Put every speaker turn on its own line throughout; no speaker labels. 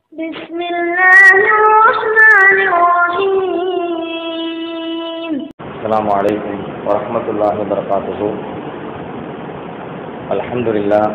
بسم الله الرحمن الرحيم
السلام عليكم ورحمة الله وبركاته الحمد لله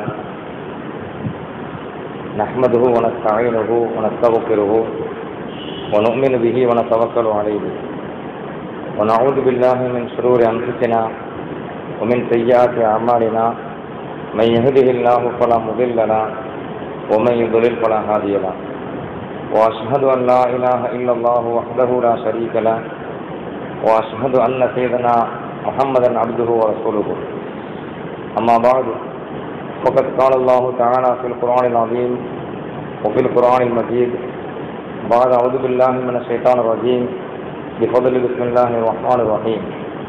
نحمده ونستعينه ونستغفره ونؤمن به ونتوكل عليه ونعوذ بالله من شرور أنفسنا ومن سيئات أعمالنا من يهده الله فلا مضل له ومن يضلل فلا هادي له وأشهد أن لا إله إلا الله وحده لا شريك له وأشهد أن سيدنا محمدا عبده ورسوله أما بعد فقد قال الله تعالى في القرآن العظيم وفي القرآن المجيد بعد أعوذ بالله من الشيطان الرجيم بفضل بسم الله الرحمن الرحيم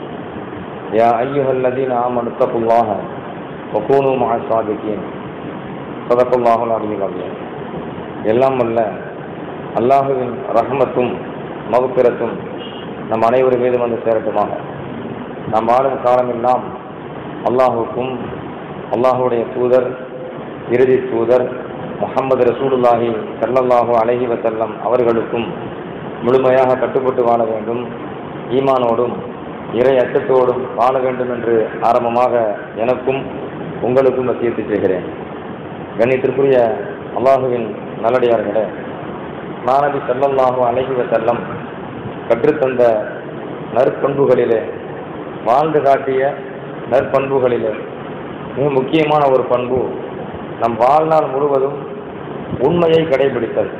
يا أيها الذين آمنوا اتقوا الله وكونوا مع الصادقين صدق الله العلي العظيم எல்லாம் வல்ல அல்லாஹுவின் ரஹ்மத்தும் மகுப்பிரத்தும் நம் அனைவர் மீதும் வந்து சேரட்டுமாக நாம் வாழும் காலமெல்லாம் அல்லாஹுக்கும் அல்லாஹுடைய தூதர் இறுதி தூதர் முகமது ரசூலுல்லாஹி ஸல்லல்லாஹு அலைஹி வஸல்லம் அவர்களுக்கும் முழுமையாக கட்டுப்பட்டு வாழ வேண்டும் ஈமானோடும் இறை அச்சத்தோடும் வாழ வேண்டும் என்று ஆரம்பமாக எனக்கும் உங்களுக்கும் வசியத்து செய்கிறேன் கண்ணியத்திற்குரிய அல்லாஹுவின் நல்லடியார்களே மாணவி ஸல்லல்லாஹு அலைஹி வஸல்லம் கற்றுத்தந்த நற்பண்புகளிலே வாழ்ந்து காட்டிய நற்பண்புகளிலே மிக முக்கியமான ஒரு பண்பு நம் வாழ்நாள் முழுவதும் உண்மையை கடைபிடித்தல்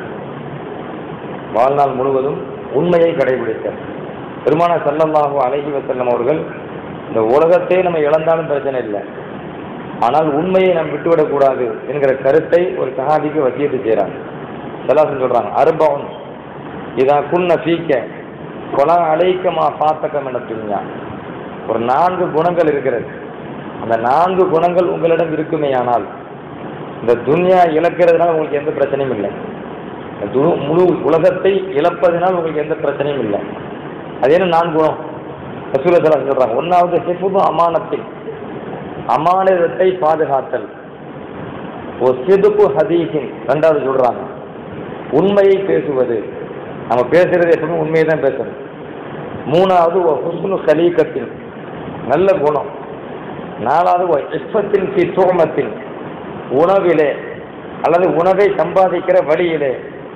வாழ்நாள் முழுவதும் உண்மையை கடைபிடித்தல் பெருமான சல்லல்லாஹு அலைஹி வஸல்லம் அவர்கள் இந்த உலகத்தை நம்ம இழந்தாலும் பிரச்சனை இல்லை ஆனால் உண்மையை நாம் விட்டுவிடக்கூடாது என்கிற கருத்தை ஒரு சஹாபிக்கு வசியத்து செய்கிறாங்க செல்லாசன் சொல்றாங்க அருபவன் இதா குன்ன ஃபீக்க கொலா அழைக்கமா பாத்தகம் என துணியா ஒரு நான்கு குணங்கள் இருக்கிறது அந்த நான்கு குணங்கள் உங்களிடம் இருக்குமேயானால் இந்த துன்யா இழக்கிறதுனால உங்களுக்கு எந்த பிரச்சனையும் இல்லை இந்த து- முழு உலகத்தை இழப்பதனால் உங்களுக்கு எந்த பிரச்சனையும் இல்லை அது என்ன நான்கு குணம் ரசூலுல்லாஹி சொல்றாங்க ஒன்னாவது ஹிஃபுது அமானத்தில் அமானிதத்தை பாதுகாத்தல் ஒரு சிதுப்பு ஹதீஸின் ரெண்டாவது சொல்றாங்க உண்மையை பேசுவது நம்ம பேசுறது எப்பவுமே உண்மையை தான் பேசணும் மூணாவது ஒரு ஹுஸ்னு சலீக்கத்தின் நல்ல குணம் நாலாவது ஒரு இஸ்பத்தின் சி தோமத்தின் உணவிலே அல்லது உணவை சம்பாதிக்கிற வழியிலே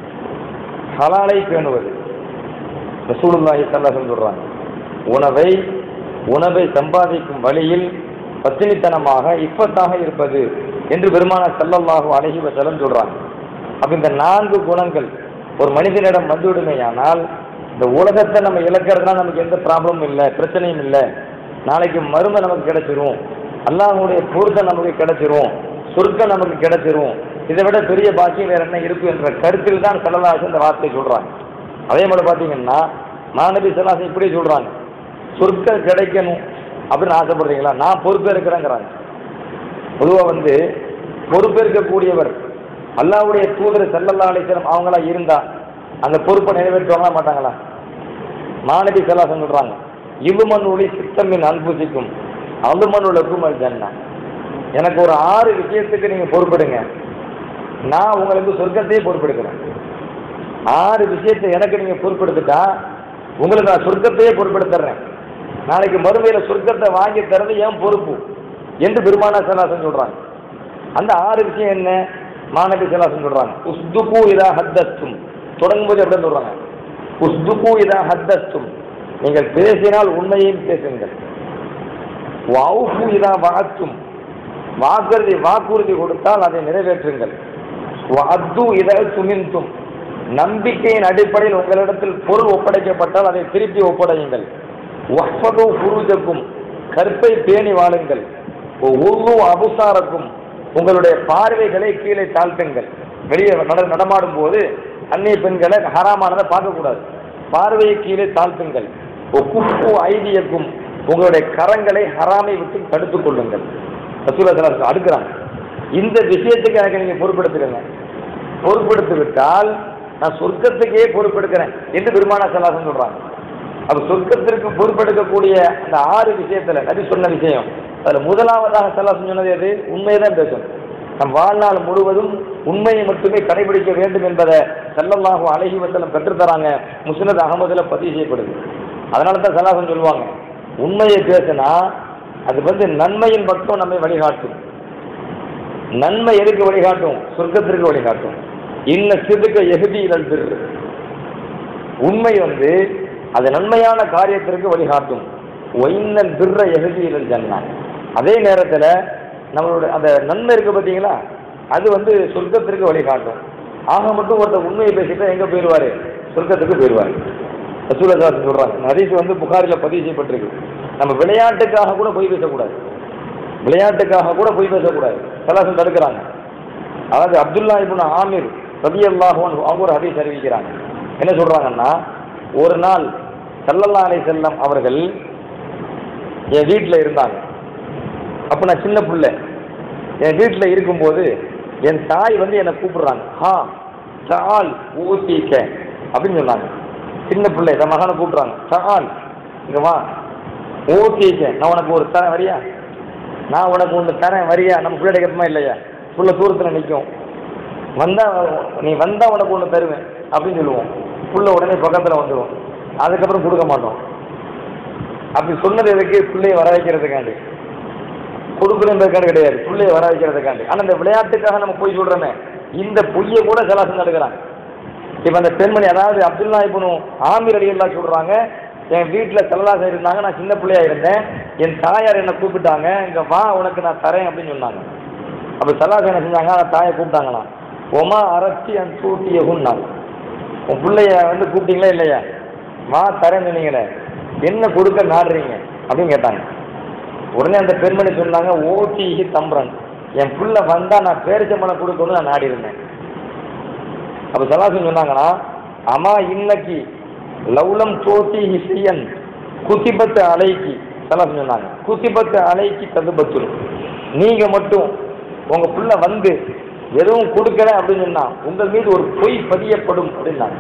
ஹலாலை பேணுவது ரசூலுல்லாஹி ஸல்லல்லாஹு அலைஹி சொல்றாங்க உணவை உணவை சம்பாதிக்கும் வழியில் பத்தினித்தனமாக இஃபத்தாக இருப்பது என்று பெருமான ஸல்லல்லாஹு அலைஹி வஸல்லம் சொல்றாங்க அப்ப இந்த நான்கு குணங்கள் ஒரு மனிதனிடம் வந்துவிடுமேயானால் இந்த உலகத்தை நம்ம இழக்கிறதுனால நமக்கு எந்த ப்ராப்ளமும் இல்லை பிரச்சனையும் இல்லை நாளைக்கு மருமை நமக்கு கிடைச்சிரும் அல்லாஹ்வுடைய பொருத்தம் நமக்கு கிடைச்சிரும் சொர்க்கம் நமக்கு கிடைச்சிரும் இதை விட பெரிய பாக்கியம் வேற என்ன இருக்கும் என்ற கருத்தில் தான் செல்லலாசு இந்த வார்த்தை சொல்றாங்க அதே மாதிரி பார்த்தீங்கன்னா மாணவி செல்லாசன் இப்படி சொல்றாங்க சொர்க்கம் கிடைக்கணும் அப்படின்னு ஆசைப்படுறீங்களா நான் பொறுப்பேற்கிறேங்கிறாங்க பொதுவாக வந்து பொறுப்பேற்கக்கூடியவர் அல்லாஹ்வுடைய தூதர் செல்லல்லா அலிஸ்லம் அவங்களா இருந்தா அந்த பொறுப்பை நிறைவேற்றுவாங்களா மாட்டாங்களா மாணவி செல்லாசன் சொல்றாங்க இவுமன் ஒளி சித்தமின் அன்புசிக்கும் அலுமன் உலக்கும் அது ஜன்னா எனக்கு ஒரு ஆறு விஷயத்துக்கு நீங்க பொறுப்பெடுங்க நான் உங்களுக்கு சொர்க்கத்தையே பொறுப்பெடுக்கிறேன் ஆறு விஷயத்தை எனக்கு நீங்க பொறுப்பெடுத்துட்டா உங்களுக்கு நான் சொர்க்கத்தையே பொறுப்பெடுத்துறேன் நாளைக்கு மறுமையில சொர்க்கத்தை வாங்கி தரது என் பொறுப்பு என்று பெருமானா சலாசன் சொல்றாங்க அந்த ஆறு விஷயம் என்ன மாணவி சலாசன் சொல்றாங்க உஸ்துகு இதா ஹத்தஸ்தும் தொடங்கும்போது எப்படி சொல்றாங்க உஸ்துகு இதா ஹத்தஸ்தும் நீங்கள் பேசினால் உண்மையையும் பேசுங்கள் வௌஃபு இதா வஅத்தும் வாக்குறுதி வாக்குறுதி கொடுத்தால் அதை நிறைவேற்றுங்கள் அத்து இதை துமின்தும் நம்பிக்கையின் அடிப்படையில் உங்களிடத்தில் பொருள் ஒப்படைக்கப்பட்டால் அதை திருப்பி ஒப்படையுங்கள் வஃபது புருஜக்கும் கற்பை பேணி வாழுங்கள் உரு அபுசாரக்கும் உங்களுடைய பார்வைகளை கீழே தாழ்த்துங்கள் வெளியே நட நடமாடும் போது அந்நிய பெண்களை ஹராமானதை பார்க்கக்கூடாது பார்வையை கீழே தாழ்த்துங்கள் குப்பு ஐதியக்கும் உங்களுடைய கரங்களை ஹராமை விட்டு தடுத்துக் கொள்ளுங்கள் ரசூலுல்லாஹி அடுக்கிறாங்க இந்த விஷயத்துக்கு எனக்கு நீங்க பொறுப்பெடுத்துக்கங்க பொறுப்பெடுத்து விட்டால் நான் சொர்க்கத்துக்கே பொறுப்பெடுக்கிறேன் என்று பெருமானா சலாசன் சொல்றாங்க அப்ப சொர்க்கத்திற்கு பொறுப்பெடுக்கக்கூடிய அந்த ஆறு விஷயத்துல நபி சொன்ன விஷயம் அதுல முதலாவதாக சலாசன் சொன்னது எது உண்மையை தான் பேசணும் நம் வாழ்நாள் முழுவதும் உண்மையை மட்டுமே கடைபிடிக்க வேண்டும் என்பதை செல்லல்லாஹு அழகி வசலம் பெற்றுத்தராங்க முஸ்னத் அகமதுல பதிவு செய்யப்படுது அதனால தான் சலாசம் சொல்லுவாங்க உண்மையை பேசினா அது வந்து நன்மையின் பக்கம் நம்மை வழிகாட்டும் நன்மை எதுக்கு வழிகாட்டும் சொர்க்கத்திற்கு வழிகாட்டும் இன்ன சிதுக்க எகுதி இழந்திரு உண்மை வந்து அது நன்மையான காரியத்திற்கு வழிகாட்டும் ஒயின்னல் பிற எகுதி இழல் ஜன்னா அதே நேரத்தில் நம்மளோட அந்த நன்மை இருக்கு பார்த்தீங்களா அது வந்து சொர்க்கத்திற்கு வழிகாட்டும் ஆக மட்டும் ஒருத்தர் உண்மையை பேசிட்டா எங்கே போயிடுவார் சொர்க்கத்துக்கு போயிடுவார் ரசூலதாஸ் சொல்கிறாங்க ஹதீஸ் வந்து புகாரில் பதிவு செய்யப்பட்டிருக்கு நம்ம விளையாட்டுக்காக கூட பொய் பேசக்கூடாது விளையாட்டுக்காக கூட பொய் பேசக்கூடாது சலாசம் தடுக்கிறாங்க அதாவது அப்துல்லா இப்னு ஆமிர் ரதி அல்லாஹுவன் அவங்க ஒரு ஹதீஸ் அறிவிக்கிறாங்க என்ன சொல்றாங்கன்னா ஒரு நாள் சல்லல்லா அலை செல்லம் அவர்கள் என் வீட்டில் இருந்தாங்க அப்போ நான் சின்ன பிள்ளை என் வீட்டில் இருக்கும்போது என் தாய் வந்து என்னை கூப்பிடுறாங்க ஹா சால் ஊத்திக்க அப்படின்னு சொன்னாங்க சின்ன பிள்ளை என் மகனை கூப்பிடுறாங்க சால் இங்க வா ஊத்திக்க நான் உனக்கு ஒரு தரேன் வரியா நான் உனக்கு ஒன்று தரேன் வரியா நம்ம பிள்ளை கிடைக்கிறதுமா இல்லையா புள்ள தூரத்தில் நிற்கும் வந்தா நீ வந்தா உனக்கு ஒன்று தருவேன் அப்படின்னு சொல்லுவோம் புள்ள உடனே பக்கத்தில் வந்துடும் அதுக்கப்புறம் கொடுக்க மாட்டோம் அப்படி சொன்னது எதுக்கு பிள்ளையை வர வைக்கிறதுக்காண்டி கொடுக்கணுன்றதுக்காண்டி கிடையாது பிள்ளையை வர வைக்கிறதுக்காண்டி ஆனால் இந்த விளையாட்டுக்காக நம்ம போய் சொல்கிறோமே இந்த பொய்யை கூட சலாசம் நடக்கிறாங்க இப்போ அந்த பெண்மணி அதாவது அப்துல்லா இப்னு ஆமீர் அலி எல்லாம் சொல்கிறாங்க என் வீட்டில் செல்லலாசம் இருந்தாங்க நான் சின்ன பிள்ளையா இருந்தேன் என் தாயார் என்னை கூப்பிட்டாங்க இங்கே வா உனக்கு நான் தரேன் அப்படின்னு சொன்னாங்க அப்போ செல்லாசம் என்ன செஞ்சாங்க அந்த தாயை கூப்பிட்டாங்களாம் ஒமா அரைச்சி அந்த சூட்டியகுன்னாங்க உன் பிள்ளைய வந்து கூப்பிட்டீங்களா இல்லையா வா தரேன்னு சொன்னீங்களே என்ன கொடுக்க நாடுறீங்க அப்படின்னு கேட்டாங்க உடனே அந்த பெண்மணி சொன்னாங்க ஓட்டிஹி தம்பரன் என் புள்ள வந்தா நான் பேரிச்சம்பளம் கொடுக்கணும்னு நான் நாடி இருந்தேன் அப்ப சலாசன் சொன்னாங்கன்னா அம்மா இன்னைக்கு லவ்லம் தோட்டி ஹிசியன் குத்திபத்து அலைக்கு சலாசன் சொன்னாங்க குத்திபத்து அலைக்கு ததுபத்துரும் நீங்க மட்டும் உங்க புள்ள வந்து எதுவும் கொடுக்கல அப்படின்னு சொன்னா உங்கள் மீது ஒரு பொய் பதியப்படும் அப்படின்னாங்க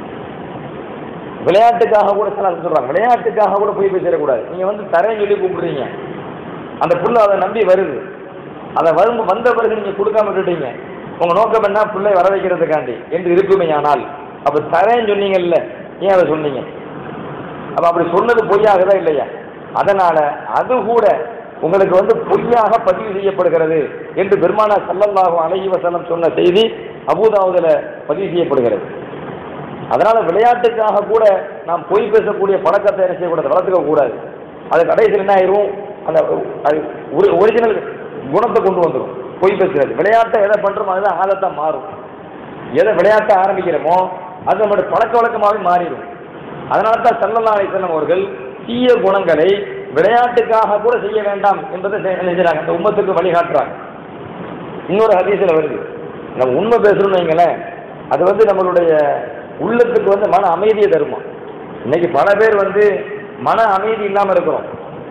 விளையாட்டுக்காக கூட சில சொல்றாங்க விளையாட்டுக்காக கூட போய் பேசிடக்கூடாது நீங்க வந்து தரேன்னு சொல்லி கூப்பிடுறீங்க அந்த புள்ள அதை நம்பி வருது அதை வரும் வந்த பிறகு நீங்க கொடுக்காம விட்டுட்டீங்க உங்க நோக்கம் என்ன பிள்ளை வர வைக்கிறதுக்காண்டி என்று இருக்குமே ஆனால் அப்ப தரேன்னு சொன்னீங்கல்ல ஏன் அதை சொன்னீங்க அப்ப அப்படி சொன்னது பொய்யாகுதா இல்லையா அதனால அது கூட உங்களுக்கு வந்து பொய்யாக பதிவு செய்யப்படுகிறது என்று பெருமானா சல்லல்லாஹு அலைஹி வஸல்லம் சொன்ன செய்தி அபூதாவுதுல பதிவு செய்யப்படுகிறது அதனால விளையாட்டுக்காக கூட நாம் பொய் பேசக்கூடிய பழக்கத்தை என்ன செய்யக்கூடாது வளர்த்துக்க கூடாது அது கடைசியில் என்ன ஆயிரும் அந்த அது ஒரிஜினல் குணத்தை கொண்டு வந்துடும் பொய் பேசுறது விளையாட்டை எதை பண்றோமோ அதுதான் ஆதத்தா மாறும் எதை விளையாட்ட ஆரம்பிக்கிறோமோ அது நம்மளுடைய பழக்க வழக்கமாகவே மாறிடும் அதனால தான் சல்லல்லா அலிசல்லம் அவர்கள் தீய குணங்களை விளையாட்டுக்காக கூட செய்ய வேண்டாம் என்பதை செ- செஞ்சுறாங்க அந்த உம்மத்துக்கு வழிகாட்டுறாங்க இன்னொரு ஹதீஸில் வருது நம்ம உண்மை பேசுறோம்னு வைங்களேன் அது வந்து நம்மளுடைய உள்ளத்துக்கு வந்து மன அமைதியை தருமா இன்னைக்கு பல பேர் வந்து மன அமைதி இல்லாமல் இருக்கிறோம்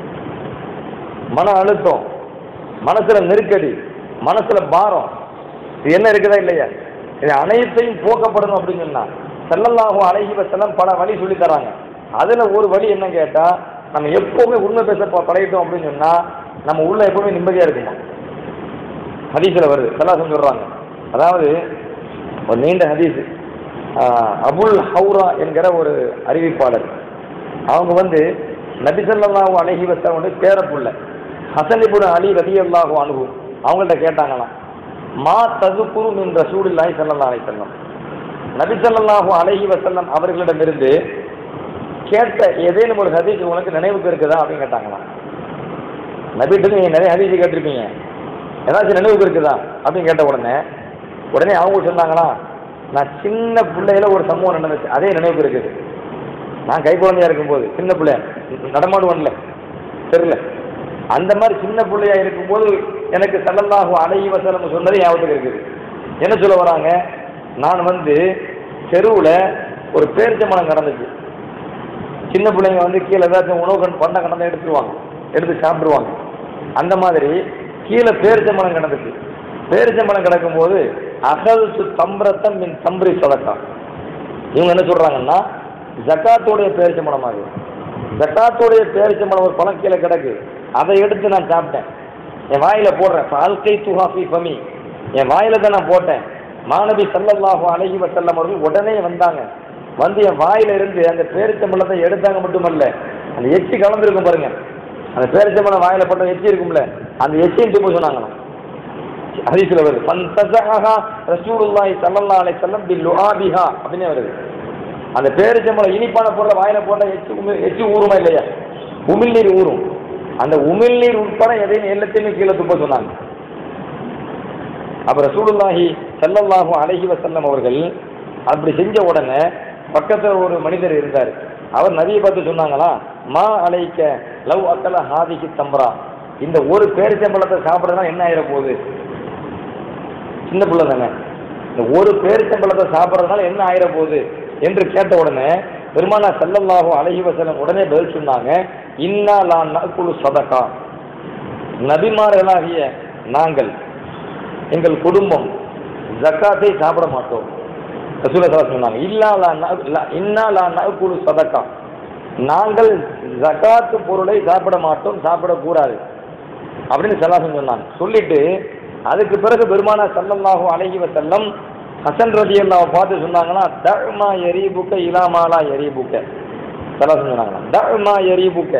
மன அழுத்தம் மனசுல நெருக்கடி மனசுல பாரம் இது என்ன இருக்குதா இல்லையா இது அனைத்தையும் போக்கப்படணும் அப்படின்னு சொன்னா செல்லல்லாகும் அழகி செல்லம் பல வழி சொல்லி தராங்க அதுல ஒரு வழி என்ன கேட்டா நம்ம எப்பவுமே உண்மை பேச ப- பழகிட்டோம் அப்படின்னு சொன்னா நம்ம உள்ள எப்பவுமே நிம்மதியா இருக்குமா ஹதீஸ்ல வருது சல்லாசம் சொல்றாங்க அதாவது ஒரு நீண்ட ஹதீஸ் ஆஹ், அபுல் ஹவுரா என்கிற ஒரு அறிவிப்பாளர் அவங்க வந்து நபி ஸல்லல்லாஹு அலைஹி வஸல்லம் வந்து பேரப்புள்ள ஹசன் இப்னு அலி ரலியல்லாஹு அன்ஹு அவங்கள்ட்ட கேட்டாங்களாம் மா ததுகுரு மின் ரசூலுல்லாஹி ஸல்லல்லாஹு அலைஹி வஸல்லம் நபி ஸல்லல்லாஹு அலைஹி வஸல்லம் அவர்களிடமிருந்து கேட்ட ஏதேனும் ஒரு ஹதீஸ் உனக்கு நினைவுக்கு இருக்குதா அப்படின்னு கேட்டாங்களாம் நபிட்டு நீங்க நிறைய ஹதீஸ் கேட்டிருப்பீங்க ஏதாச்சும் நினைவுக்கு இருக்குதா அப்படின்னு கேட்ட உடனே உடனே அவங்க சொன்னாங்களா நான் சின்ன பிள்ளையில ஒரு சம்பவம் நடந்துச்சு அதே நினைவுக்கு இருக்குது நான் கை குழந்தையா இருக்கும்போது சின்ன பிள்ளை நடமாடுவன்ல தெரியல அந்த மாதிரி சின்ன பிள்ளையா இருக்கும்போது எனக்கு சல்லல்லாஹு அலைஹி வஸல்லம் சொன்னது ஞாபகத்துக்கு இருக்குது என்ன சொல்ல வராங்க நான் வந்து தெருவில் ஒரு பேரிச்சம்பழம் கடந்துச்சு சின்ன பிள்ளைங்க வந்து கீழே ஏதாச்சும் உணவு கண் பண்டம் கடந்தா எடுத்துருவாங்க எடுத்து சாப்பிடுவாங்க அந்த மாதிரி கீழே பேரிச்சம்பழம் கிடந்துச்சு பேரிச்சம்பழம் கிடக்கும்போது அகல்சு தம்ரத்தம் மின் தம்பரி சதக்கா இவங்க என்ன சொல்றாங்கன்னா ஜக்காத்தோடைய பேரிச்சம்பழம் அது ஜக்காத்தோடைய பேரிச்சம்பழம் ஒரு பழம் கீழே கிடக்கு அதை எடுத்து நான் சாப்பிட்டேன் என் வாயில போடுறேன் வாழ்க்கை துஹாஃபி ஃபமி என் வாயில தான் நான் போட்டேன் மாணவி சல்லல்லாஹு அலைஹி வஸல்லம் அவர்கள் உடனே வந்தாங்க வந்து என் வாயில இருந்து அந்த பேரிச்சம்பழத்தை எடுத்தாங்க மட்டுமல்ல அந்த எச்சி கலந்துருக்கும் பாருங்க அந்த பேரிச்சம்பழம் வாயில போட்ட எச்சி இருக்கும்ல அந்த எச்சியும் துப்ப சொன்னாங்களாம் ஹதீஸ்ல வருது ஃபந்தஸஹா ரசூலுல்லாஹி ஸல்லல்லாஹு அலைஹி வஸல்லம் பில்லுஆபிஹா அப்படின்னு வருது அந்த பேரிச்சம்பழம் இனிப்பான பொருளை வாயில போட்டா எச்சி உமி எச்சி ஊறுமா இல்லையா உமிழ்நீர் ஊறும் அந்த உமிழ்நீர் உட்பட எதையும் எல்லாத்தையுமே கீழே துப்ப சொன்னாங்க அப்ப ரசூலுல்லாஹி ஸல்லல்லாஹு அலைஹி வஸல்லம் அவர்கள் அப்படி செஞ்ச உடனே பக்கத்துல ஒரு மனிதர் இருந்தார் அவர் நபியை பார்த்து சொன்னாங்களா மா அலைக்க லவ் அக்கல ஹாதிக்கு தம்பரா இந்த ஒரு பேரிச்சம்பழத்தை சாப்பிட்றதுனா என்ன ஆயிர போகுது சின்ன பிள்ளை தானே இந்த ஒரு பேரிச்சம்பழத்தை சாப்பிட்றதுனால என்ன ஆயிர போகுது என்று கேட்ட உடனே பெருமானா ஸல்லல்லாஹு அலைஹி வஸல்லம் உடனே பதில் சொன்னாங்க இன்னா லா நகுலு சதகா நபிமார்களாகிய நாங்கள் எங்கள் குடும்பம் ஜக்காத்தை சாப்பிட மாட்டோம் ரசூலுல்லாஹி ஸல்லல்லாஹு அலைஹி சொன்னாங்க இல்லா லா ந- லா- இன்னா லா நகுலு சதகா நாங்கள் ஜகாத்து பொருளை சாப்பிட மாட்டோம் சாப்பிடக்கூடாது அப்படின்னு சல்லாசன் சொன்னாங்க சொல்லிட்டு அதுக்கு பிறகு பெருமானா ஸல்லல்லாஹு அலைஹி வஸல்லம் ஹசன் ரலியல்லாஹு பார்த்து சொன்னாங்கன்னா தஅமா யரீபுக்க இலாமாலா யரீபுக்க சல்லாசன் சொன்னாங்களா தஅமா யரீபுக்க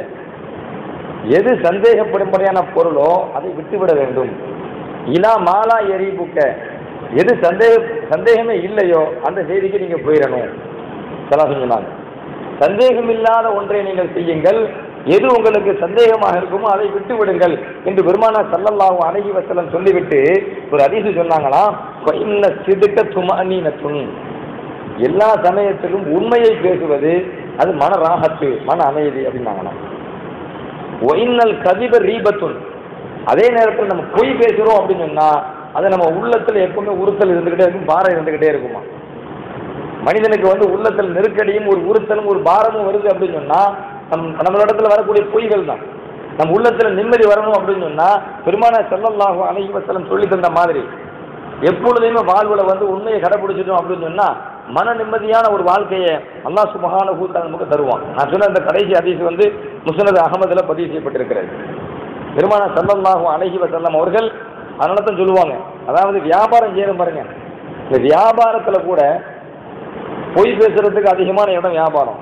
எது சந்தேகப்படும்படியான பொருளோ அதை விட்டுவிட வேண்டும் இலா மாலா எரிபுக்க எது சந்தேக சந்தேகமே இல்லையோ அந்த செய்திக்கு நீங்க போயிடணும் சலாசன் சொன்னாங்க சந்தேகம் இல்லாத ஒன்றை நீங்கள் செய்யுங்கள் எது உங்களுக்கு சந்தேகமாக இருக்குமோ அதை விட்டு விடுங்கள் என்று பெருமானா சல்லல்லாஹு அலைஹி வஸல்லம் சொல்லிவிட்டு ஒரு அதிசு சொன்னாங்களா இன்ன சிதுக்க துமனீனத்துன் எல்லா சமயத்திலும் உண்மையை பேசுவது அது மன ராகத்து மன அமைதி அப்படின்னாங்களாம் ஒயின்னல் கதிப ரீபத்துன் அதே நேரத்தில் நம்ம பொய் பேசுகிறோம் அப்படின்னு சொன்னா அது நம்ம உள்ளத்தில் எப்பவுமே உறுத்தல் இருந்துகிட்டே இருக்கும் பாரம் இருந்துகிட்டே இருக்குமா மனிதனுக்கு வந்து உள்ளத்தில் நெருக்கடியும் ஒரு உறுத்தலும் ஒரு பாரமும் வருது அப்படின்னு சொன்னா நம் நம்மளிடத்துல வரக்கூடிய பொய்கள் தான் நம்ம உள்ளத்துல நிம்மதி வரணும் அப்படின்னு சொன்னா பெருமான செல்லல்லாஹு அலைஹி வஸல்லம் சொல்லி தந்த மாதிரி எப்பொழுதையுமே வாழ்வுல வந்து உண்மையை கடைபிடிச்சிட்டோம் அப்படின்னு சொன்னா மன நிம்மதியான ஒரு வாழ்க்கையை அல்லாஹ் சுபஹானஹு தஆலா நமக்கு தருவான் நான் சொன்ன இந்த கடைசி ஹதீஸ் வந்து முஸ்னத் அகமதுல பதிவு செய்யப்பட்டிருக்கிறது பெருமான சல்லல்லாஹு அலைஹி வஸல்லம் அவர்கள் அதனால தான் சொல்லுவாங்க அதாவது வியாபாரம் செய்யணும் பாருங்க இந்த வியாபாரத்துல கூட பொய் பேசுறதுக்கு அதிகமான இடம் வியாபாரம்